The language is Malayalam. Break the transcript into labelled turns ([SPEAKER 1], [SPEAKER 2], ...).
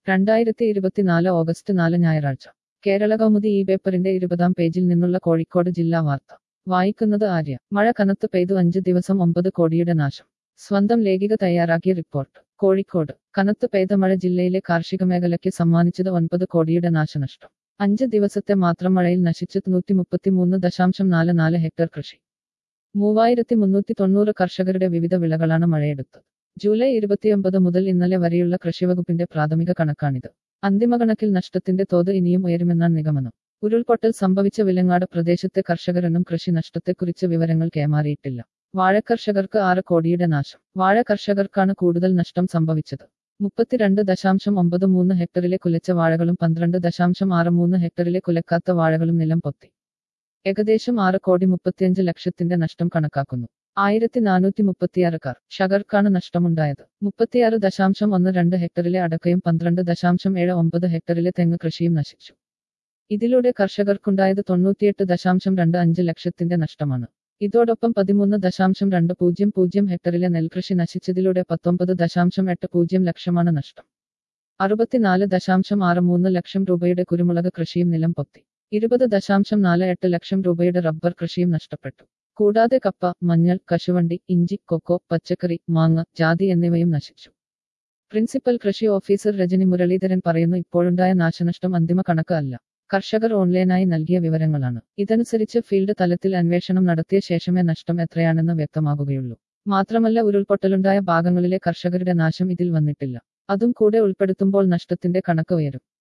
[SPEAKER 1] രണ്ടായിരത്തി ഇരുപത്തിനാല് ഓഗസ്റ്റ് നാല് ഞായറാഴ്ച കേരള കൗമുദി ഈ പേപ്പറിന്റെ ഇരുപതാം പേജിൽ നിന്നുള്ള കോഴിക്കോട് ജില്ലാ വാർത്ത വായിക്കുന്നത് ആര്യ മഴ കനത്ത് പെയ്തു അഞ്ച് ദിവസം ഒമ്പത് കോടിയുടെ നാശം സ്വന്തം ലേഖിക തയ്യാറാക്കിയ റിപ്പോർട്ട് കോഴിക്കോട് കനത്ത് പെയ്ത മഴ ജില്ലയിലെ കാർഷിക മേഖലയ്ക്ക് സമ്മാനിച്ചത് ഒൻപത് കോടിയുടെ നാശനഷ്ടം അഞ്ച് ദിവസത്തെ മാത്രം മഴയിൽ നശിച്ചത് നൂറ്റി മുപ്പത്തിമൂന്ന് ദശാംശം നാല് നാല് ഹെക്ടർ കൃഷി മൂവായിരത്തി മുന്നൂറ്റി തൊണ്ണൂറ് കർഷകരുടെ വിവിധ വിളകളാണ് മഴയെടുത്തത് ജൂലൈ ഇരുപത്തിയൊമ്പത് മുതൽ ഇന്നലെ വരെയുള്ള കൃഷിവകുപ്പിന്റെ പ്രാഥമിക കണക്കാണിത് അന്തിമ കണക്കിൽ നഷ്ടത്തിന്റെ തോത് ഇനിയും ഉയരുമെന്നാണ് നിഗമനം ഉരുൾപൊട്ടൽ സംഭവിച്ച വിലങ്ങാട് പ്രദേശത്തെ കർഷകരൊന്നും കൃഷി നഷ്ടത്തെക്കുറിച്ച് വിവരങ്ങൾ കൈമാറിയിട്ടില്ല വാഴക്കർഷകർക്ക് ആറ് കോടിയുടെ നാശം വാഴ കർഷകർക്കാണ് കൂടുതൽ നഷ്ടം സംഭവിച്ചത് മുപ്പത്തിരണ്ട് ദശാംശം ഒമ്പത് മൂന്ന് ഹെക്ടറിലെ കുലച്ച വാഴകളും പന്ത്രണ്ട് ദശാംശം ആറ് മൂന്ന് ഹെക്ടറിലെ കുലക്കാത്ത വാഴകളും നിലം പൊത്തി ഏകദേശം ആറ് കോടി മുപ്പത്തിയഞ്ച് ലക്ഷത്തിന്റെ നഷ്ടം കണക്കാക്കുന്നു ആയിരത്തി നാനൂറ്റി മുപ്പത്തിയാറ് കാർ ഷകർക്കാണ് നഷ്ടമുണ്ടായത് മുപ്പത്തിയാറ് ദശാംശം ഒന്ന് രണ്ട് ഹെക്ടറിലെ അടക്കയും പന്ത്രണ്ട് ദശാംശം ഏഴ് ഒമ്പത് ഹെക്ടറിലെ തെങ്ങ് കൃഷിയും നശിച്ചു ഇതിലൂടെ കർഷകർക്കുണ്ടായത് തൊണ്ണൂറ്റിയെട്ട് ദശാംശം രണ്ട് അഞ്ച് ലക്ഷത്തിന്റെ നഷ്ടമാണ് ഇതോടൊപ്പം പതിമൂന്ന് ദശാംശം രണ്ട് പൂജ്യം പൂജ്യം ഹെക്ടറിലെ നെൽകൃഷി നശിച്ചതിലൂടെ പത്തൊമ്പത് ദശാംശം എട്ട് പൂജ്യം ലക്ഷമാണ് നഷ്ടം അറുപത്തിനാല് ദശാംശം ആറ് മൂന്ന് ലക്ഷം രൂപയുടെ കുരുമുളക് കൃഷിയും നിലം പൊത്തി ഇരുപത് ദശാംശം നാല് എട്ട് ലക്ഷം രൂപയുടെ റബ്ബർ കൃഷിയും നഷ്ടപ്പെട്ടു കൂടാതെ കപ്പ മഞ്ഞൾ കശുവണ്ടി ഇഞ്ചി കൊക്കോ പച്ചക്കറി മാങ്ങ ജാതി എന്നിവയും നശിച്ചു പ്രിൻസിപ്പൽ കൃഷി ഓഫീസർ രജനി മുരളീധരൻ പറയുന്നു ഇപ്പോഴുണ്ടായ നാശനഷ്ടം അന്തിമ കണക്ക് അല്ല കർഷകർ ഓൺലൈനായി നൽകിയ വിവരങ്ങളാണ് ഇതനുസരിച്ച് ഫീൽഡ് തലത്തിൽ അന്വേഷണം നടത്തിയ ശേഷമേ നഷ്ടം എത്രയാണെന്ന് വ്യക്തമാകുകയുള്ളൂ മാത്രമല്ല ഉരുൾപൊട്ടലുണ്ടായ ഭാഗങ്ങളിലെ കർഷകരുടെ നാശം ഇതിൽ വന്നിട്ടില്ല അതും കൂടെ ഉൾപ്പെടുത്തുമ്പോൾ നഷ്ടത്തിന്റെ കണക്ക് ഉയരും